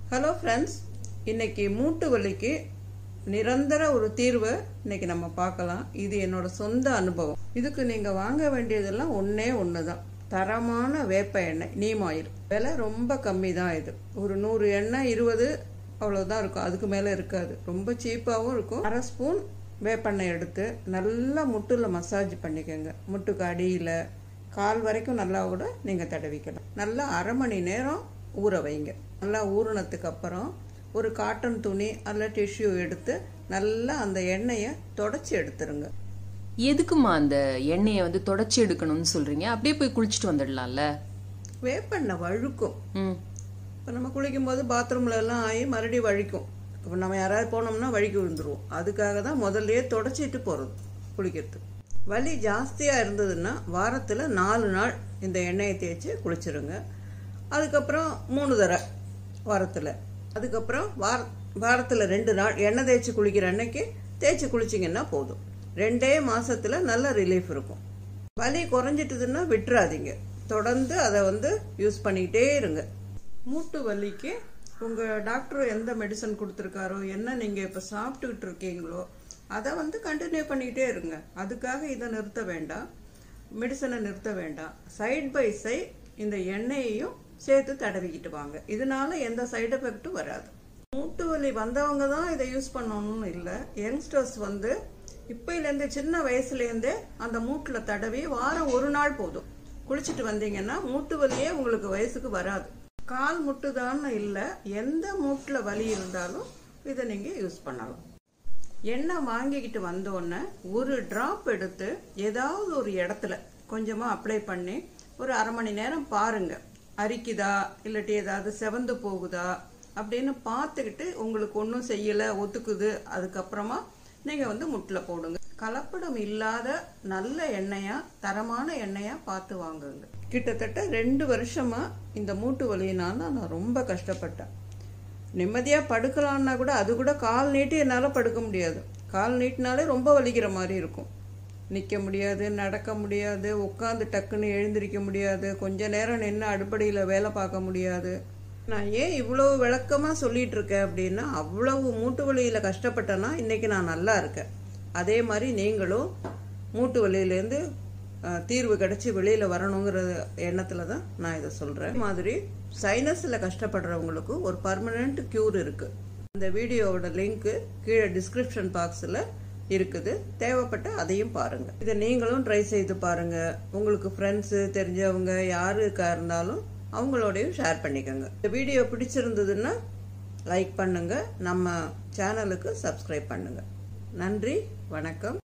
hello friends இன்னைக்கு மூட்டு வலிக்கு நிரந்தர ஒரு தீர்வை இன்னைக்கு நம்ம பார்க்கலாம் இது என்னோட சொந்த அனுபவம் இதுக்கு நீங்கள் வாங்க வேண்டியதெல்லாம் ஒன்றே ஒன்று தான் தரமான வேப்ப எண்ணெய் நீம் ஆயில் விலை ரொம்ப கம்மி தான் இது ஒரு நூறு எண்ணெய் இருபது அவ்வளோதான் இருக்கும் அதுக்கு மேலே இருக்காது ரொம்ப சீப்பாகவும் இருக்கும் அரை ஸ்பூன் வேப்பெண்ணெய் எடுத்து நல்லா முட்டில் மசாஜ் பண்ணிக்கோங்க முட்டுக்கு அடியில் கால் வரைக்கும் நல்லா கூட நீங்கள் தடவிக்கலாம் நல்லா அரை மணி நேரம் ஊற வைங்க நல்லா ஊறினதுக்கு அப்புறம் ஒரு காட்டன் துணி அல்ல டிஷ்யூ எடுத்து நல்லா அந்த எண்ணெயை தொடச்சி எடுத்துருங்க எதுக்குமா அந்த எண்ணெயை வந்து தொடச்சி எடுக்கணும்னு சொல்றீங்க அப்படியே போய் குளிச்சுட்டு வந்துடலாம்ல வேப்பெண்ணெய் வழுக்கும் ம் இப்போ நம்ம குளிக்கும்போது பாத்ரூம்ல எல்லாம் ஆகி மறுபடியும் வழிக்கும் இப்போ நம்ம யாராவது போனோம்னா வழுக்கி விழுந்துருவோம் அதுக்காக தான் முதல்லயே தொடச்சிட்டு போகிறது குளிக்கிறதுக்கு வலி ஜாஸ்தியாக இருந்ததுன்னா வாரத்தில் நாலு நாள் இந்த எண்ணெயை தேய்ச்சி குளிச்சிருங்க அதுக்கப்புறம் மூணு தடவை வாரத்தில் அதுக்கப்புறம் வார வாரத்தில் ரெண்டு நாள் எண்ணெய் தேய்ச்சி குளிக்கிற அன்னைக்கு தேய்ச்சி குளிச்சிங்கன்னா போதும் ரெண்டே மாசத்துல நல்ல ரிலீஃப் இருக்கும் வலி குறைஞ்சிட்டுதுன்னா விட்டுறாதீங்க தொடர்ந்து அதை வந்து யூஸ் பண்ணிக்கிட்டே இருங்க மூட்டு வலிக்கு உங்கள் டாக்டர் எந்த மெடிசன் கொடுத்துருக்காரோ என்ன நீங்கள் இப்போ சாப்பிட்டுக்கிட்டு இருக்கீங்களோ அதை வந்து கண்டினியூ பண்ணிக்கிட்டே இருங்க அதுக்காக இதை நிறுத்த வேண்டாம் மெடிசனை நிறுத்த வேண்டாம் சைட் பை சைட் இந்த எண்ணெயையும் சேர்த்து தடவிக்கிட்டு வாங்க இதனால எந்த சைடு எஃபெக்ட்டும் வராது மூட்டு வலி வந்தவங்க தான் இதை யூஸ் பண்ணணும்னு இல்லை யங்ஸ்டர்ஸ் வந்து இப்பையிலேருந்து சின்ன வயசுலேருந்தே அந்த மூட்டில் தடவி வாரம் ஒரு நாள் போதும் குளிச்சுட்டு வந்தீங்கன்னா மூட்டு வலியே உங்களுக்கு வயசுக்கு வராது கால் முட்டுதான்னு இல்லை எந்த மூட்டில் வலி இருந்தாலும் இதை நீங்கள் யூஸ் பண்ணலாம் எண்ணெய் வாங்கிக்கிட்டு வந்தோடனே ஒரு டிராப் எடுத்து ஏதாவது ஒரு இடத்துல கொஞ்சமாக அப்ளை பண்ணி ஒரு அரை மணி நேரம் பாருங்க அரிக்குதா இல்லாட்டி ஏதாவது செவந்து போகுதா அப்படின்னு பார்த்துக்கிட்டு உங்களுக்கு ஒன்றும் செய்யலை ஒத்துக்குது அதுக்கப்புறமா நீங்கள் வந்து முட்டில் போடுங்க கலப்படம் இல்லாத நல்ல எண்ணெயா தரமான எண்ணெயா பார்த்து வாங்குங்க கிட்டத்தட்ட ரெண்டு வருஷமா இந்த மூட்டு வலியினால நான் ரொம்ப கஷ்டப்பட்டேன் நிம்மதியாக படுக்கலான்னா கூட அது கூட கால் நீட்டி என்னால் படுக்க முடியாது கால் நீட்டினாலே ரொம்ப வலிக்கிற மாதிரி இருக்கும் நிற்க முடியாது நடக்க முடியாது உட்காந்து டக்குன்னு எழுந்திருக்க முடியாது கொஞ்ச நேரம் நின்று அடுப்படியில் வேலை பார்க்க முடியாது நான் ஏன் இவ்வளவு விளக்கமாக சொல்லிட்டு இருக்கேன் அப்படின்னா அவ்வளவு மூட்டு வலியில் கஷ்டப்பட்டேன்னா இன்னைக்கு நான் நல்லா இருக்கேன் அதே மாதிரி நீங்களும் மூட்டு வலியிலேருந்து அஹ், தீர்வு கிடைச்சி வெளியில் வரணுங்கிற எண்ணத்தில் தான் நான் இதை சொல்கிறேன் மாதிரி சைனஸில் கஷ்டப்படுறவங்களுக்கு ஒரு பர்மனெண்ட் க்யூர் இருக்குது இந்த வீடியோவோட லிங்க்கு கீழே டிஸ்கிரிப்ஷன் பாக்ஸில் இருக்குது தேவைப்பட்ட அதையும் பாருங்க இதை நீங்களும் ட்ரை செய்து பாருங்க உங்களுக்கு ஃப்ரெண்ட்ஸு தெரிஞ்சவங்க யாருக்கா இருந்தாலும் அவங்களோடையும் ஷேர் பண்ணிக்கோங்க இந்த வீடியோ பிடிச்சிருந்ததுன்னா லைக் பண்ணுங்க நம்ம சேனலுக்கு சப்ஸ்கிரைப் பண்ணுங்க நன்றி வணக்கம்